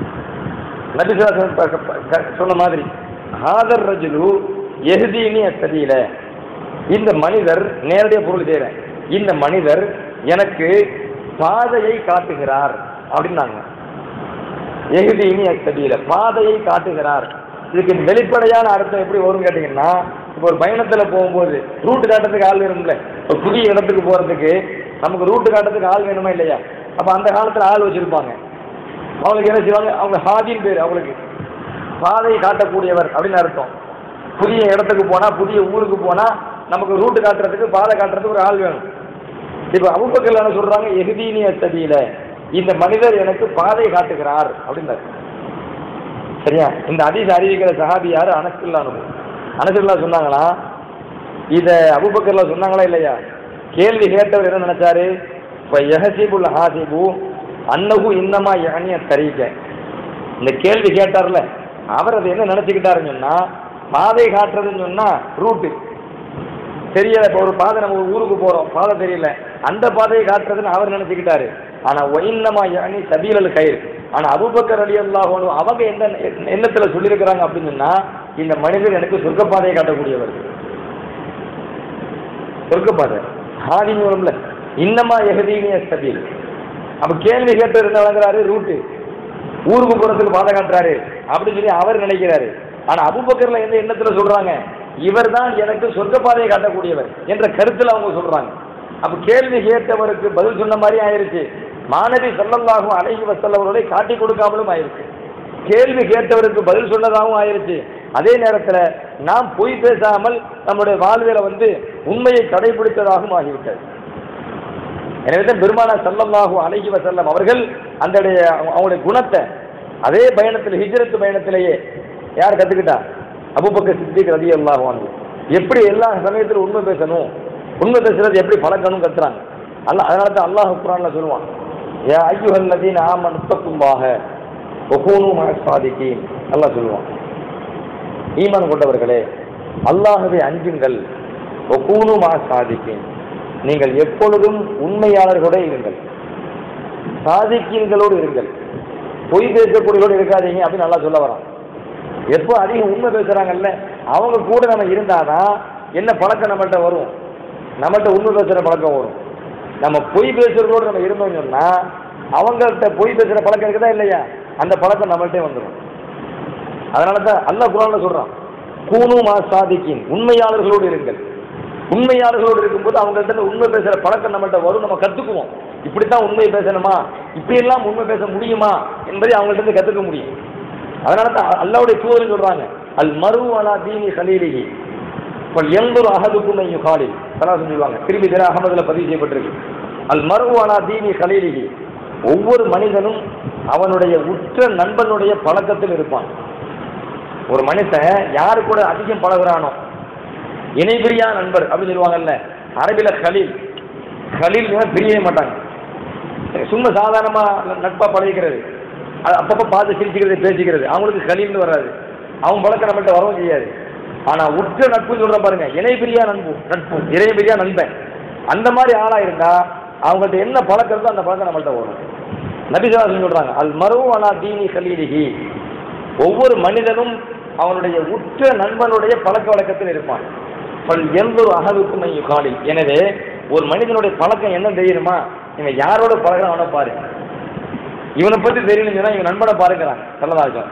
நபி ஸல்லல்லாஹு அலைஹி வஸல்லம் ப- ப- சொன்ன மாதிரி ஹாதர் ரஜுலு எஹுதீனி சதியில இந்த மனிதர் நேரடியாக பொருள் செய்கிறேன் இந்த மனிதர் எனக்கு பாதையை காட்டுகிறார் அப்படின்னாங்க எகுதீனி அத்தடியில பாதையை காட்டுகிறார் இதுக்கு வெளிப்படையான அர்த்தம் எப்படி வரும்னு கேட்டீங்கன்னா இப்போ ஒரு பயணத்துல போகும்போது ரூட் காட்டுறதுக்கு ஆள் வேணும்ல ஒரு புதிய இடத்துக்கு போறதுக்கு நமக்கு ரூட் காட்டுறதுக்கு ஆள் வேணுமா இல்லையா அப்ப அந்த காலத்துல ஆள் வச்சிருப்பாங்க அவங்களுக்கு என்ன செய்வாங்க அவங்க ஹாதின் பேர் அவங்களுக்கு பாதையை காட்டக்கூடியவர் அப்படின்னு அர்த்தம் புதிய இடத்துக்கு போனா புதிய ஊருக்கு போனா நமக்கு ரூட் காட்டுறதுக்கு பாதை காட்டுறதுக்கு ஒரு ஆள் வேணும் இப்ப அபுபக்கர் என்ன சொல்றாங்க எகுதீனி அத்தடியில இந்த மனிதர் எனக்கு பாதை காட்டுகிறார் அப்படின்னாரு சரியா இந்த அதிச அறிவிக்கிற சஹாபி யாரு அனசுல்லா அனசுல்லா சொன்னாங்களா இத அபுபக்கர்ல சொன்னாங்களா இல்லையா கேள்வி கேட்டவர் என்ன நினைச்சாரு இப்ப எஹசிபுல் ஹாசிபு அன்னகு இன்னமா யகனிய தரீக்க இந்த கேள்வி கேட்டார்ல அவர் அதை என்ன நினைச்சுக்கிட்டாருன்னு சொன்னா பாதை காட்டுறதுன்னு சொன்னா ரூட்டு தெரியல இப்போ ஒரு பாதை நம்ம ஒரு ஊருக்கு போறோம் பாதை தெரியல அந்த பாதையை காட்டுறதுன்னு அவர் நினைச்சுக்கிட்டாரு ஆனா ஒயின்னமா யானி சபீலல் கயிறு ஆனா அபுபக்கர் அலி அல்லாஹ் அவங்க எந்த எண்ணத்துல சொல்லியிருக்கிறாங்க அப்படின்னு சொன்னா இந்த மனிதர் எனக்கு சொர்க்க பாதையை காட்டக்கூடியவர் சொர்க்க பாதை ஹாதின்னு வரும்ல இன்னமா எகதீனிய சபீல் அப்ப கேள்வி கேட்டு இருந்த வழங்குறாரு ரூட்டு ஊருக்கு போறதுக்கு பாதை காட்டுறாரு அப்படின்னு சொல்லி அவர் நினைக்கிறாரு ஆனா அபுபக்கர்ல எந்த எண்ணத்துல சொல்றாங்க இவர் தான் எனக்கு சொர்க்க பாதையை காட்டக்கூடியவர் என்ற கருத்துல அவங்க சொல்றாங்க அப்ப கேள்வி கேட்டவருக்கு பதில் சொன்ன மாதிரி ஆயிருச்சு மாணவி செல்லல்லாகும் அழகி வசல்லவர்களை காட்டி கொடுக்காமலும் ஆயிருச்சு கேள்வி கேட்டவருக்கு பதில் சொன்னதாகவும் ஆயிருச்சு அதே நேரத்துல நாம் பொய் பேசாமல் நம்முடைய வாழ்வில வந்து உண்மையை கடைபிடித்ததாகவும் ஆகிவிட்டது எனவே தான் பெருமானா சல்லல்லாஹு அலைஹி வஸல்லம் அவர்கள் அந்த அவங்களுடைய குணத்தை அதே பயணத்தில் ஹிஜ்ரத் பயணத்திலேயே யார் கத்துக்கிட்டா அபூபக்கர் சித்திக் ரதி அல்லாஹ் எப்படி எல்லா சமயத்திலும் உண்மை பேசணும் உண்மை பேசுறது எப்படி பழக்கணும் கத்துறாங்க அல்ல அதனால தான் அல்லாஹ் குரான்ல சொல்லுவான் யா ஐயுஹல் லதீன ஆமன் தக்கும்பாக ஒகூனு மனசாதிக்கீன் அல்லாஹ் சொல்லுவான் ஈமான் கொண்டவர்களே அல்லாஹுவை அஞ்சுங்கள் ஒகூனு மனசாதிக்கீன் நீங்கள் எப்பொழுதும் உண்மையாளர்களோட இருங்கள் சாதிக்கீன்களோடு இருங்கள் பொய் பேசக்கூடியவரோடு இருக்காதீங்க அப்படின்னு நல்லா சொல்ல வரான் எப்போ அதிகம் உண்மை பேசுறாங்கல்ல அவங்க கூட நம்ம இருந்தாதான் என்ன பழக்கம் நம்மள்ட்ட வரும் நம்மள்ட்ட உண்மை பேசுற பழக்கம் வரும் நம்ம பொய் பேசுறதோடு நம்ம இருந்தோம்னு சொன்னா அவங்கள்ட்ட பொய் பேசுற பழக்கம் இருக்குதா இல்லையா அந்த பழக்கம் நம்மள்ட்டே வந்துடும் அதனால தான் அல்லாஹ் குரான்ல சொல்றான் கூனு மா சாதிக்கின் உண்மையாளர்களோடு இருங்கள் உண்மையாளர்களோடு இருக்கும்போது அவங்கள்ட்ட இருந்து உண்மை பேசுற பழக்கம் நம்மள்ட்ட வரும் நம்ம கத்துக்குவோம் இப்படித்தான் உண்மை பேசணுமா இப்படியெல்லாம் உண்மை பேச முடியுமா என்பதை அவங்கள்ட்ட இருந்து கத்துக்க முடியும் அதனால தான் அல்லாவுடைய தூதர் சொல்றாங்க அல் மரு அலா தீனி கலீலிஹி இப்போ எந்தொரு அகதுக்கும் ஐயோ காலில் சலாம் சொல்லுவாங்க திரும்பி தின அகமதுல பதிவு செய்யப்பட்டிருக்கு அல் மரு அலா தீனி கலீலிஹி ஒவ்வொரு மனிதனும் அவனுடைய உற்ற நண்பனுடைய பழக்கத்தில் இருப்பான் ஒரு மனுஷன் யாரு கூட அதிகம் பழகுறானோ இணைபிரியா நண்பர் அப்படின்னு சொல்லுவாங்கல்ல அரபில கலீல் கலீல் பிரியவே மாட்டாங்க சும்மா சாதாரணமா நட்பா பழகிக்கிறது அது அப்பப்போ பார்த்து சிரிச்சுக்கிறது பேசிக்கிறது அவங்களுக்கு கலீல்னு வராது அவங்க பழக்கம் நம்மள்ட்ட வரவும் செய்யாது ஆனா உற்ற நட்புன்னு சொல்ற பாருங்க இணைபிரியா நட்பு நட்பு இணைபிரியா நண்பன் அந்த மாதிரி ஆளா இருந்தா அவங்கள்ட்ட என்ன பழக்கம் இருக்கோ அந்த பழக்கம் நம்மள்ட்ட வரும் நபிசாசன் சொல்றாங்க அல் மரு அலா தீனி கலீலிஹி ஒவ்வொரு மனிதனும் அவனுடைய உற்ற நண்பனுடைய பழக்க வழக்கத்தில் இருப்பான் பல் எந்தொரு அகவுக்கும் காலில் எனவே ஒரு மனிதனுடைய பழக்கம் என்ன தெரியுமா இவன் யாரோட பழகிறான் அவனை பாரு இவனை பத்தி தெரியணும்னு சொன்னா இவன் நண்பனை பாருங்கிறான் சல்லதாசன்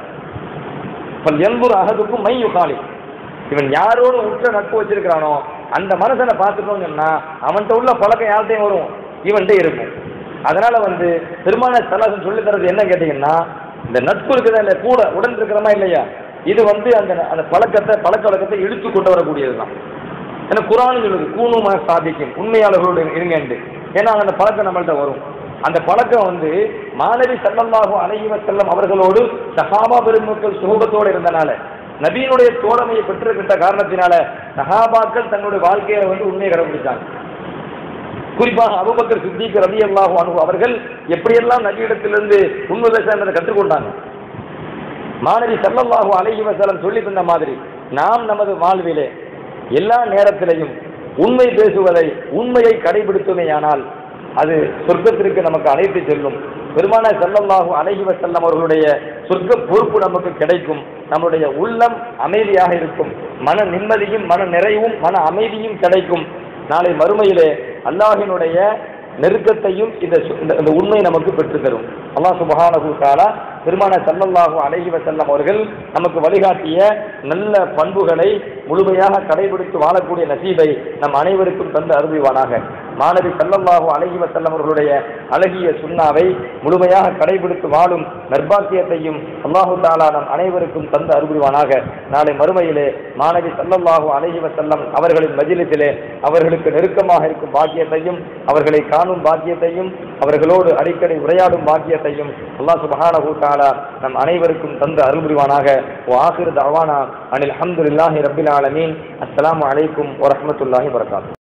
பல் எந்தொரு அகதுக்கும் மை காலில் இவன் யாரோட உற்ற நட்பு வச்சிருக்கிறானோ அந்த மனுஷனை பார்த்துட்டோம்னு சொன்னா அவன்கிட்ட உள்ள பழக்கம் யார்கிட்டையும் வரும் இவன்கிட்ட இருக்கும் அதனால வந்து பெருமான சலாசன் சொல்லி தரது என்ன கேட்டீங்கன்னா இந்த நட்பு இருக்குதா இல்லை கூட உடன் இருக்கிறோமா இல்லையா இது வந்து அந்த அந்த பழக்கத்தை பழக்க வழக்கத்தை இழுத்து கொண்டு வரக்கூடியது தான் ஏன்னா குரான் சொல்லுது கூணுமா சாதிக்கும் உண்மையாளர்களோடு இருங்கண்டு ஏன்னா அந்த பழக்கம் நம்மள்ட்ட வரும் அந்த பழக்கம் வந்து மாணவி செல்லமாகும் அழகிவ செல்லம் அவர்களோடு சஹாபா பெருமக்கள் சுகத்தோடு இருந்தனால நபீனுடைய தோழமையை பெற்றிருக்கின்ற காரணத்தினால சஹாபாக்கள் தங்களுடைய வாழ்க்கையில வந்து உண்மையை கடைபிடிச்சாங்க குறிப்பாக அபுபக்கர் சித்திக் ரவி அல்லாஹு அனுபவம் அவர்கள் எப்படியெல்லாம் நபியிடத்திலிருந்து உண்மை பேச என்பதை கற்றுக்கொண்டாங்க மாணவி சல்லல்லாஹு அலைஹி வஸல்லம் சொல்லி தந்த மாதிரி நாம் நமது வாழ்விலே எல்லா நேரத்திலையும் உண்மை பேசுவதை உண்மையை கடைபிடித்துமேயானால் அது சொர்க்கத்திற்கு நமக்கு அழைத்து செல்லும் பெருமான செல்லல்லாஹு அலைஹி வஸல்லம் அவர்களுடைய சொர்க்க பொறுப்பு நமக்கு கிடைக்கும் நம்முடைய உள்ளம் அமைதியாக இருக்கும் மன நிம்மதியும் மன நிறைவும் மன அமைதியும் கிடைக்கும் நாளை மறுமையிலே அல்லாஹினுடைய நெருக்கத்தையும் இந்த சு- இந்த- இந்த உண்மை நமக்கு பெற்றுத் தரும் அல்லாஹ் சுபஹானஹு தஆலா பெருமான சல்லல்லாஹு அலைஹி வஸல்லம் அவர்கள் நமக்கு வழிகாட்டிய நல்ல பண்புகளை முழுமையாக கடைபிடித்து வாழக்கூடிய நசீபை நம் அனைவருக்கும் தந்து அருள்வானாக மாணவி சல்லல்லாஹு அலைஹி வஸல்லம் அவர்களுடைய அழகிய சுண்ணாவை முழுமையாக கடைபிடித்து வாழும் நர்பாக்கியத்தையும் அல்லாஹு தாலா நம் அனைவருக்கும் தந்து அருள்வானாக நாளை மறுமையிலே மாணவி சல்லல்லாஹு அலைஹி வஸல்லம் அவர்களின் மஜிலிசிலே அவர்களுக்கு நெருக்கமாக இருக்கும் பாக்கியத்தையும் அவர்களை காணும் பாக்கியத்தையும் அவர்களோடு அடிக்கடி உரையாடும் பாக்கியத்தையும் அல்லாஹ் சுப்ஹானஹு தஆலா நம் அனைவருக்கும் தந்து அருள் புரிவானாக வாஹிர் தவானா அனில் அல்ஹம்துலில்லாஹி ரப்பில் ஆலமீன் அஸ்ஸலாமு அலைக்கும் வரஹ்மத்துல்லாஹி வரகாத்துஹு